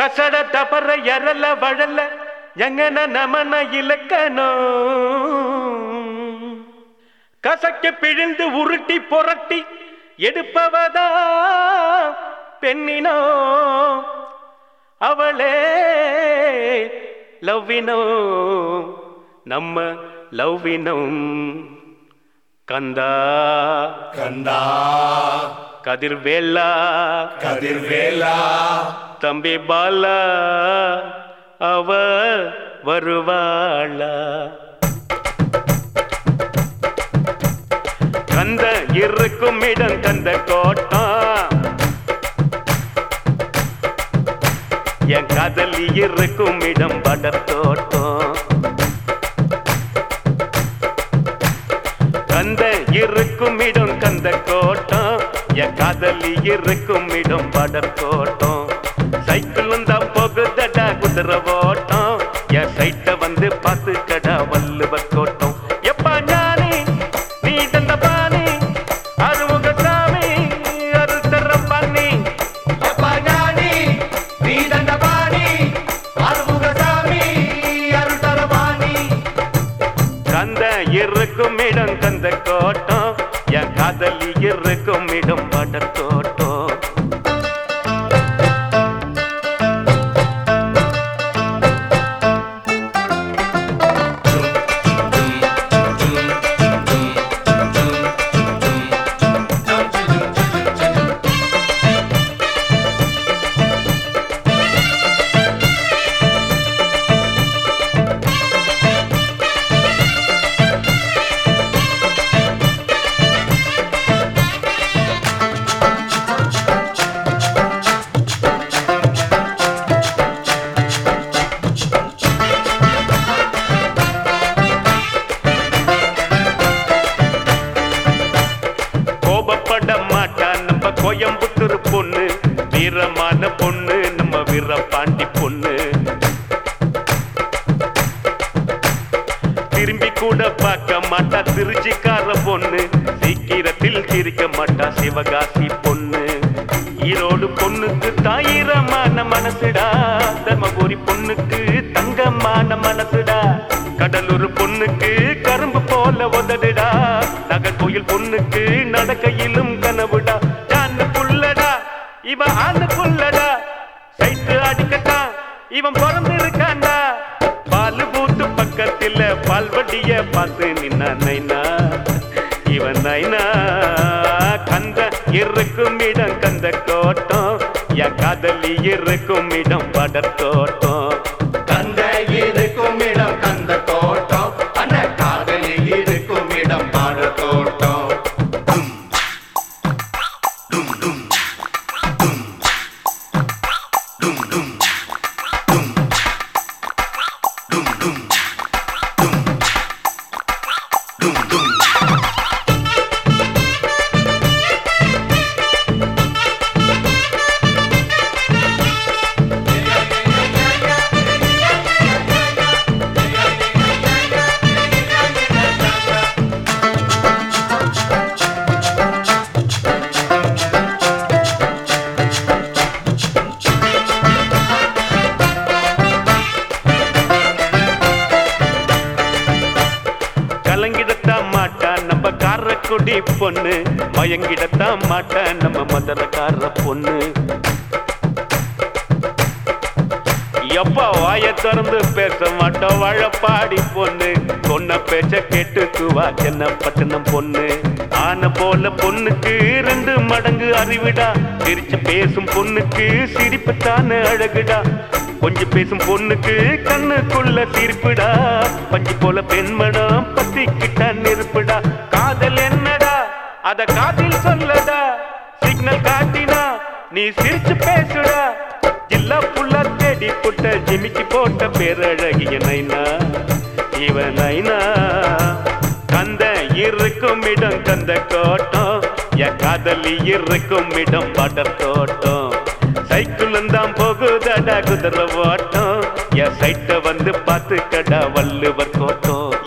கசட தபர எரல வழல எங்கன நமன இலக்கணோ கசக்க பிழிந்து உருட்டி புரட்டி எடுப்பவதா பெண்ணினோ அவளே லவ்வினோ நம்ம லவ்வினம் கந்தா கந்தா கதிர்வேலா கதிர்வேலா தம்பி பாலா அவ வருவாளா கந்த இருக்கும் இடம் கந்த கோட்டம் என் காதலி இருக்கும் இடம் படத்தோட்டம் கந்த இருக்கும் இடம் கந்த கோட்டம் என் காதலி இருக்கும் இடம் படத்தோட்டம் சைக்கிளும் தான் போகுதடா குதிரை ஓட்டம் என் சைட்ட வந்து பார்த்து கடா வள்ளுவர் கோட்டம் எப்பா ஞானி நீ தந்த பாணி அருமுக சாமி அருத்தரம் பண்ணி எப்பா ஞானி நீ தண்டபாணி அருமுகசாமி அருள்தரபாணி கந்த இருக்கும் இடம் கந்த கோட்டம் என் காதலி இருக்கும் இடம் படத்தோட்டம் கோபப்பட மாட்டா நம்ம கோயம்புத்தூர் பொண்ணு வீரமான பொண்ணு நம்ம வீரபாண்டி பொண்ணு திரும்பி கூட பார்க்க மாட்டா திருச்சிக்கார பொண்ணு சீக்கிரத்தில் சிரிக்க மாட்டா சிவகாசி பொண்ணு ஈரோடு பொண்ணுக்கு தாயிரமான மனசுடா தர்மபுரி பொண்ணுக்கு தங்கமான மனசுடா கடலூர் பொண்ணுக்கு கரும்பு போல உதடுடா நகர்கோயில் பொண்ணுக்கு நடக்கையிலும் கனவுடா ஜான்னு புள்ளடா இவன் ஆண்டு புள்ளடா சைத்து அடிக்கட்டான் இவன் பிறந்து இருக்கான்டா பால் பூத்து பக்கத்துல பால்வட்டிய பார்த்து நின்னா நைனா இவன் நைனா கந்த இருக்கும் இடம் கந்த கோட்டம் என் காதலி இருக்கும் இடம் படத்தோட்டம் கந்த இருக்கும் இடம் கந்த தோட்டம் அண்ண காதலி இருக்கும் இடம் பாட தோட்டம் கலங்கிடத்தான் மாட்டான் நம்ம காரக்குடி பொண்ணு மயங்கிடத்தான் மாட்டான் நம்ம மதுரக்கார பொண்ணு எப்பா வாய திறந்து பேச மாட்டோம் வாழப்பாடி பொண்ணு சொன்ன பேச்ச கேட்டுக்குவா சென்ன பட்டணம் பொண்ணு ஆன போல பொண்ணுக்கு ரெண்டு மடங்கு அறிவிடா சிரிச்சு பேசும் பொண்ணுக்கு சிரிப்புத்தானே அழகுடா கொஞ்சம் பேசும் பொண்ணுக்கு கண்ணுக்குள்ள சிரிப்புடா பஞ்சு போல பெண்மடம் பத்திக்கிட்ட நெருப்புடா காதல் என்னடா அத காதில் சொல்லடா சிக்னல் காட்டினா நீ சிரிச்சு பேசுடா ஜில்லா புல்லா தேடி புட்ட ஜிமிக்கி போட்ட பேரழகிய நைனா இவன் நைனா கந்த இருக்கும் இடம் கந்த கோட்டம் என் காதலி இருக்கும் இடம் படர் தோட்டம் சைக்கிளும் தான் போகுதடா குதிரை ஓட்டம் என் சைட்ட வந்து பார்த்து கடா வள்ளுவர் கோட்டம்